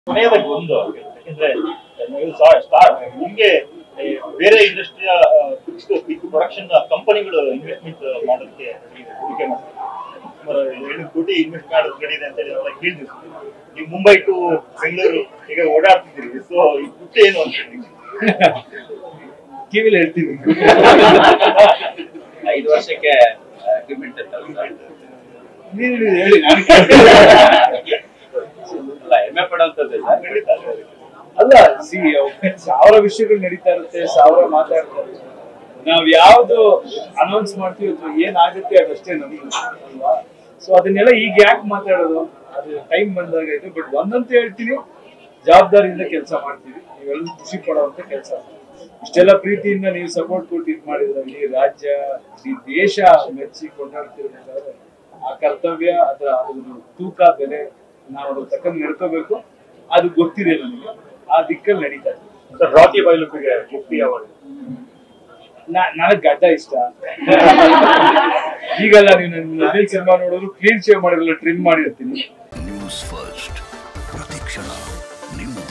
ಕೊನೆಯದಾಗಿ ಒಂದು ಯಾಕಂದ್ರೆ ನೀವು ಸಾ- ಸ್ಟಾರ್ ನಿಮ್ಗೆ ಈ ಬೇರೆ ಇಂಡಸ್ಟ್ರಿಯ ಇಷ್ಟು ಬಿಗ್ ಪ್ರೊಡಕ್ಷನ್ ಕಂಪನಿಗಳು ಇನ್ವೆಸ್ಟ್ಮೆಂಟ್ ಮಾಡೋದಕ್ಕೆ ready- ಹೂಡಿಕೆ ಮಾಡ್ತಾರೆ ಸುಮಾರು ಏಳು ಕೋಟಿ ಇನ್ವೆಸ್ಟ್ ಮಾಡೋದು ready ಇದೆ ಅಂತ ಹೇಳಿ ನಾವೆಲ್ಲ ಕೇಳಿದ್ವಿ ನೀವು ಮುಂಬೈ ಟು ಬೆಂಗಳೂರು ಈಗ ಓಡಾಡ್ತಿದ್ದೀರಿ ಸೊ ಈ ದುಡ್ಡು ಏನು ಅಂತ ಹೇಳಿ ಕಿವಿಲಿ ಹೇಳ್ತೀನಿ ಐದು ವರ್ಷಕ್ಕೆ ಅಗ್ರಿಮೆಂಟ್ ಅಂತ ನೀನು ನೀವು ಹೇಳಿ ನಾನು ಅಲ್ಲ ಹೆಮ್ಮೆ ಪಡುವಂತದ್ದು ಖಂಡಿತ ಅಲ್ಲ ಸಿ ಸಾವಿರ ವಿಷಯಗಳು ನಡೀತಾ ಇರುತ್ತೆ ಸಾವಿರ ಮಾತಾಡ್ತಾರೆ ನಾವ್ ಯಾವ್ದು ಅನೌನ್ಸ್ ಮಾಡ್ತೀವಿ ಅಥವಾ ಏನಾಗುತ್ತೆ ಅದಷ್ಟೇ ನಮಗೆ ಅಲ್ವಾ ಸೊ ಅದನ್ನೆಲ್ಲ ಈಗ ಯಾಕೆ ಮಾತಾಡೋದು ಅದು ಟೈಮ್ ಬಂದಾಗ ಇದು ಬಟ್ ಒಂದಂತೂ ಹೇಳ್ತೀನಿ ಜವಾಬ್ದಾರಿಯಿಂದ ಕೆಲಸ ಮಾಡ್ತೀವಿ ನೀವೆಲ್ಲರೂ ಖುಷಿ ಪಡುವಂತ ಕೆಲಸ ಇಷ್ಟೆಲ್ಲ ಪ್ರೀತಿಯಿಂದ ನೀವು ಸಪೋರ್ಟ್ ಕೊಟ್ಟು ಇದು ಮಾಡಿದ್ರೆ ಈ ರಾಜ್ಯ ಈ ದೇಶ ಮೆಚ್ಚಿ ಕೊಂಡಾಡ್ತಿರ್ಬೇಕಾದ್ರೆ ಆ ಕರ್ತವ್ಯ ಅದರ ಅದ್ರ ತೂಕ ಬೆಲೆ ನಾವು ಅದ್ರ ತಕ್ಕಂಗೆ ನಡ್ಕೋಬೇಕು ಅದು ಗೊತ್ತಿದೆ ನನಗೆ ಆ ದಿಕ್ಕಲ್ಲಿ ನಡೀತಾ ಇದೆ ಸರ್ ರಾಕಿ ಬೈಲುಪಿಗೆ ಮುಕ್ತಿ ಅವಾರ್ಡ್ ನಾ- ನನಗ್ ಗಡ್ಡ ಇಷ್ಟ ಈಗಲ್ಲ ನೀವು ನನ್ನ ಮೊದಲ ಸಿನಿಮಾ ನೋಡಿದ್ರು ಕ್ಲೀನ್ ಶೇವ್ ಮಾಡಿರಲ್ಲ ಟ್ರಿಮ್ ಮಾಡಿರ್ತೀನಿ ನ್ಯೂಸ್ ಫಸ್ಟ್ ಪ್ರತಿಕ್ಷಣ ನಿಮ್ಮೊಂದಿಗೆ